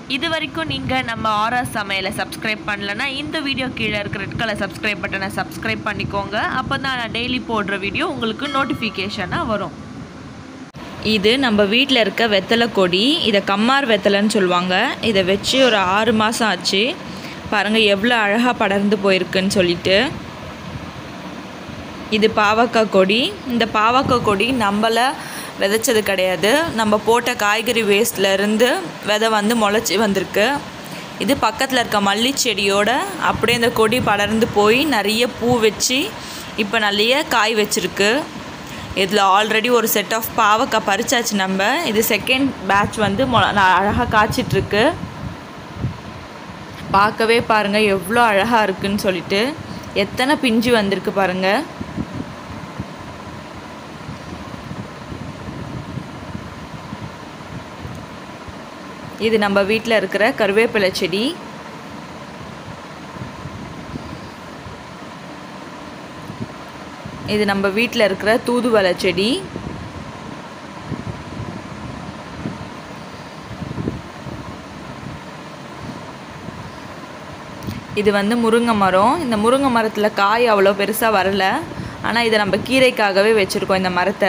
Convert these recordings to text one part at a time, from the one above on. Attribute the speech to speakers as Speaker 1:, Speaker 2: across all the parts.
Speaker 1: இது வரைக்கும் நீங்கள் நம்ம ஆரா சமையலை சப்ஸ்கிரைப் பண்ணலன்னா இந்த வீடியோ கீழே இருக்கிற ரெட் கலர் சப்ஸ்கிரைப் பட்டனை சப்ஸ்கிரைப் பண்ணிக்கோங்க அப்போ தான் நான் டெய்லி போடுற வீடியோ உங்களுக்கு நோட்டிஃபிகேஷனாக வரும் இது நம்ம வீட்டில் இருக்க வெத்தலை கொடி இதை கம்மார் வெத்தலைன்னு சொல்லுவாங்க இதை வச்சு ஒரு ஆறு மாதம் ஆச்சு பாருங்கள் எவ்வளோ அழகாக படர்ந்து போயிருக்குன்னு சொல்லிட்டு இது பாவக்காய் கொடி இந்த பாவக்காய் கொடி நம்மளை விதைச்சது கிடையாது நம்ம போட்ட காய்கறி வேஸ்ட்லேருந்து விதை வந்து முளைச்சி வந்திருக்கு இது பக்கத்தில் இருக்க மல்லி செடியோட அப்படியே இந்த கொடி படர்ந்து போய் நிறைய பூ வச்சு இப்போ நிறைய காய் வச்சிருக்கு இதில் ஆல்ரெடி ஒரு செட் ஆஃப் பாவக்காய் பறிச்சாச்சு நம்ம இது செகண்ட் பேட்ச் வந்து மொ அழகாக காய்ச்சிட்ருக்கு பார்க்கவே பாருங்கள் எவ்வளோ அழகாக இருக்குன்னு சொல்லிட்டு எத்தனை பிஞ்சு வந்திருக்கு பாருங்கள் இது நம்ம வீட்டில் இருக்கிற கருவேப்பிலை செடி இது நம்ம வீட்டில் இருக்கிற தூதுவளை செடி இது வந்து முருங்கை மரம் இந்த முருங்கை மரத்தில் காய் அவ்வளோ பெருசாக வரல ஆனால் இதை நம்ம கீரைக்காகவே வச்சுருக்கோம் இந்த மரத்தை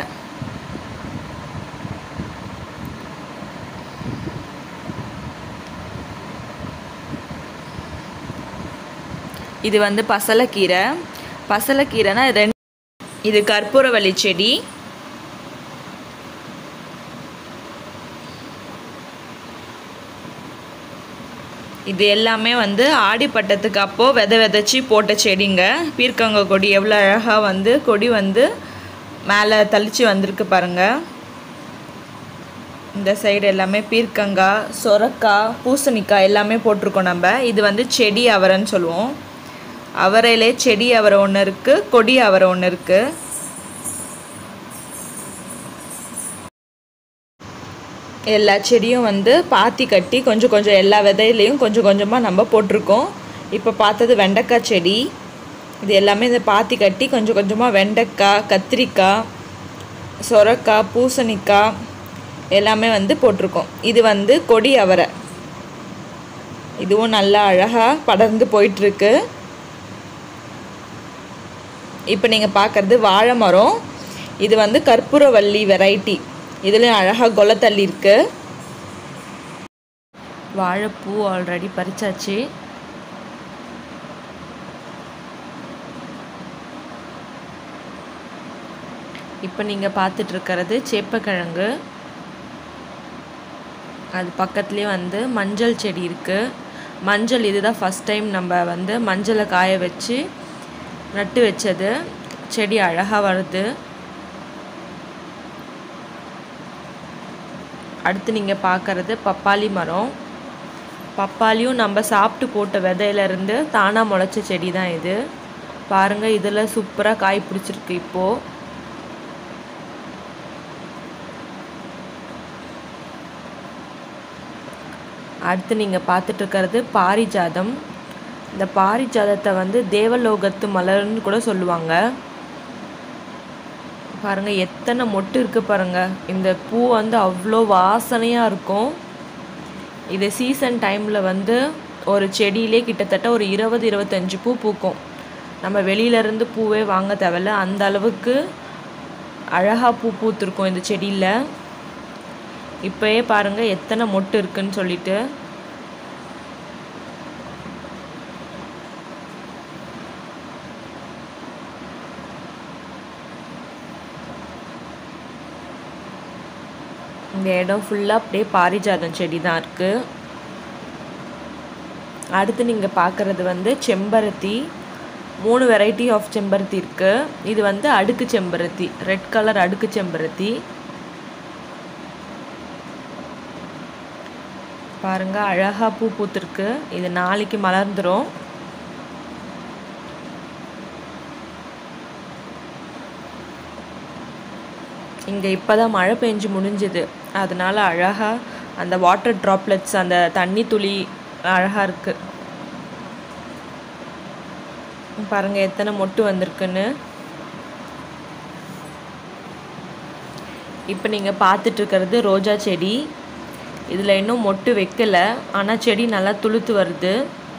Speaker 1: இது வந்து பசலைக்கீரை பசலைக்கீரைனா ரெண்டு இது கற்பூரவள்ளி செடி இது எல்லாமே வந்து ஆடிப்பட்டத்துக்கு அப்போது விதை விதைச்சி போட்ட செடிங்க பீர்க்கங்க கொடி எவ்வளோ அழகாக வந்து கொடி வந்து மேலே தளிச்சு வந்திருக்கு பாருங்கள் இந்த சைடு எல்லாமே பீர்க்கங்காய் சொரக்காய் பூசணிக்காய் எல்லாமே போட்டிருக்கோம் நம்ம இது வந்து செடி அவரைன்னு சொல்லுவோம் அவரையிலே செடி அவரை ஒன்று இருக்குது கொடி அவரை ஒன்று இருக்குது எல்லா செடியும் வந்து பாத்தி கட்டி கொஞ்சம் கொஞ்சம் எல்லா விதையிலையும் கொஞ்சம் கொஞ்சமாக நம்ம போட்டிருக்கோம் இப்போ பார்த்தது வெண்டைக்காய் செடி இது எல்லாமே இந்த பாத்தி கட்டி கொஞ்சம் கொஞ்சமாக வெண்டைக்காய் கத்திரிக்காய் சொரக்காய் பூசணிக்காய் எல்லாமே வந்து போட்டிருக்கோம் இது வந்து கொடி அவரை இதுவும் நல்லா அழகாக படர்ந்து போயிட்டுருக்கு இப்போ நீங்கள் பார்க்குறது வாழை மரம் இது வந்து கற்பூரவள்ளி வெரைட்டி இதுலேயும் அழகாக கொலத்தள்ளி இருக்கு வாழைப்பூ ஆல்ரெடி பறிச்சாச்சு இப்போ நீங்கள் பார்த்துட்ருக்கிறது சேப்பக்கிழங்கு அது பக்கத்துலேயே வந்து மஞ்சள் செடி இருக்குது மஞ்சள் இதுதான் ஃபஸ்ட் டைம் நம்ம வந்து மஞ்சளை காய வச்சு நட்டு வச்சது செடி அழகாக வருது அடுத்து நீங்கள் பார்க்குறது பப்பாளி மரம் பப்பாளியும் நம்ம சாப்பிட்டு போட்ட விதையிலேருந்து தானாக முளைச்ச செடி தான் இது பாருங்கள் இதில் சூப்பராக காய் பிடிச்சிருக்கு இப்போது அடுத்து நீங்கள் பார்த்துட்ருக்கிறது பாரிஜாதம் இந்த பாரிஜாதத்தை வந்து தேவலோகத்து மலர்னு கூட சொல்லுவாங்க பாருங்கள் எத்தனை மொட்டு இருக்குது பாருங்கள் இந்த பூ வந்து அவ்வளோ வாசனையாக இருக்கும் இது சீசன் டைமில் வந்து ஒரு செடியிலே கிட்டத்தட்ட ஒரு இருபது இருபத்தஞ்சி பூ பூக்கும் நம்ம வெளியிலேருந்து பூவே வாங்க தேவையில்ல அந்த அளவுக்கு அழகாக பூ பூத்துருக்கும் இந்த செடியில் இப்போயே பாருங்கள் எத்தனை மொட்டு இருக்குன்னு சொல்லிட்டு இந்த இடம் ஃபுல்லாக அப்படியே பாரிஜாதம் செடி தான் இருக்குது அடுத்து நீங்கள் பார்க்குறது வந்து செம்பருத்தி மூணு வெரைட்டி ஆஃப் செம்பருத்தி இருக்குது இது வந்து அடுக்கு செம்பருத்தி ரெட் கலர் அடுக்கு செம்பருத்தி பாருங்க அழகாக பூ பூத்துருக்கு இது நாளைக்கு மலர்ந்துடும் இங்கே இப்போ தான் மழை பெஞ்சு முடிஞ்சுது அதனால அழகாக அந்த வாட்டர் ட்ராப்லெட்ஸ் அந்த தண்ணி துளி அழகாக இருக்குது பாருங்கள் எத்தனை மொட்டு வந்திருக்குன்னு இப்போ நீங்கள் பார்த்துட்ருக்கிறது ரோஜா செடி இதில் இன்னும் மொட்டு வைக்கல ஆனால் செடி நல்லா துளுத்து வருது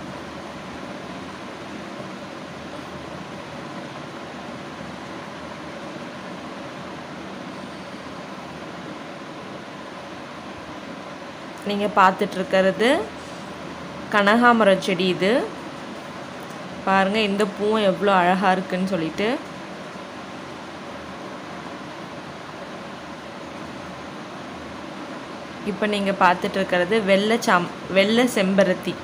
Speaker 1: நீங்கள் பார்த்துட்ருக்கிறது கனகாமரம் செடி இது பாருங்கள் இந்த பூவும் எவ்வளோ அழகாக இருக்குன்னு சொல்லிட்டு இப்போ நீங்கள் பார்த்துட்டு இருக்கிறது வெள்ளை சாம் வெள்ளை செம்பருத்தி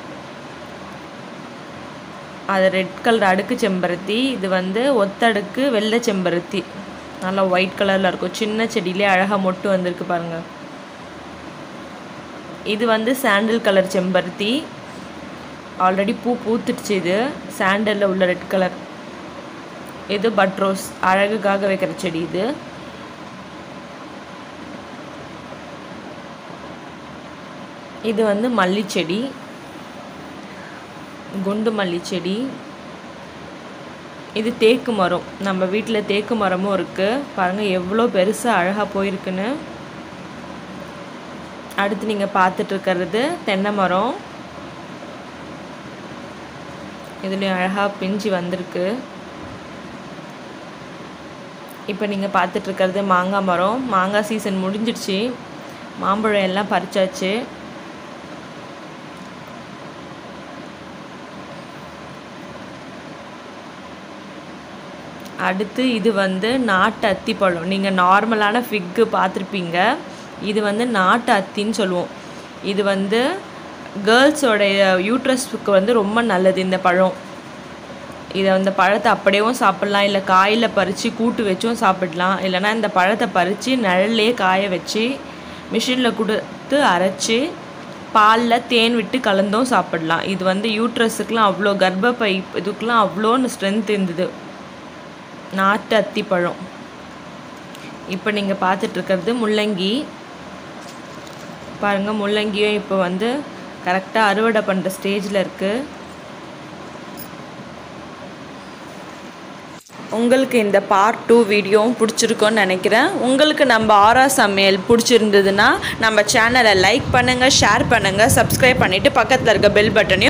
Speaker 1: அது ரெட் கலர் அடுக்கு செம்பருத்தி இது வந்து ஒத்தடுக்கு வெள்ளை செம்பருத்தி நல்லா ஒயிட் கலரில் இருக்கும் சின்ன செடியிலே அழகாக மொட்டு வந்திருக்கு பாருங்கள் இது வந்து சாண்டில் கலர் செம்பருத்தி ஆல்ரெடி பூ பூத்துடுச்சு இது சாண்டலில் உள்ள ரெட் கலர் இது பட்ரோஸ் அழகுக்காக வைக்கிற செடி இது இது வந்து மல்லிச்செடி குண்டு மல்லிச்செடி இது தேக்கு மரம் நம்ம வீட்டில் தேக்கு மரமும் இருக்குது பாருங்கள் எவ்வளோ பெருசாக அழகாக போயிருக்குன்னு அடுத்து நீங்கள் பார்த்துட்டு இருக்கிறது தென்னை மரம் இதுலேயும் அழகாக பிஞ்சு வந்திருக்கு இப்போ நீங்கள் பார்த்துட்ருக்கிறது மாங்காய் மரம் மாங்காய் சீசன் முடிஞ்சிடுச்சு மாம்பழம் எல்லாம் பறிச்சாச்சு அடுத்து இது வந்து நாட்டு அத்திப்பழம் நீங்கள் நார்மலான ஃபிக்கு பார்த்துருப்பீங்க இது வந்து நாட்டு அத்தின்னு சொல்லுவோம் இது வந்து கேர்ள்ஸோடைய யூட்ரஸ்க்கு வந்து ரொம்ப நல்லது இந்த பழம் இதை அந்த பழத்தை அப்படியேவும் சாப்பிட்லாம் இல்லை காயில் பறித்து கூட்டு வச்சும் சாப்பிடலாம் இல்லைனா இந்த பழத்தை பறித்து நிழல்லே காய வச்சு மிஷினில் கொடுத்து அரைச்சி பாலில் தேன் விட்டு கலந்தும் சாப்பிடலாம் இது வந்து யூட்ரஸுக்கெலாம் அவ்வளோ கர்ப்பப்பை இதுக்கெலாம் அவ்வளோன்னு ஸ்ட்ரென்த் இருந்தது நாட்டு அத்திப்பழம் இப்போ நீங்கள் பார்த்துட்ருக்கிறது முள்ளங்கி பாருங்கள் முள்ளங்கியும் இப்போ வந்து கரெக்டாக அறுவடை பண்ணுற ஸ்டேஜில் இருக்குது உங்களுக்கு இந்த பார்ட் டூ வீடியோவும் பிடிச்சிருக்கோன்னு நினைக்கிறேன் உங்களுக்கு நம்ம ஆரா சமையல் பிடிச்சிருந்ததுன்னா நம்ம சேனலை லைக் பண்ணுங்கள் ஷேர் பண்ணுங்கள் சப்ஸ்கிரைப் பண்ணிவிட்டு பக்கத்தில் இருக்க பெல் பட்டனையும்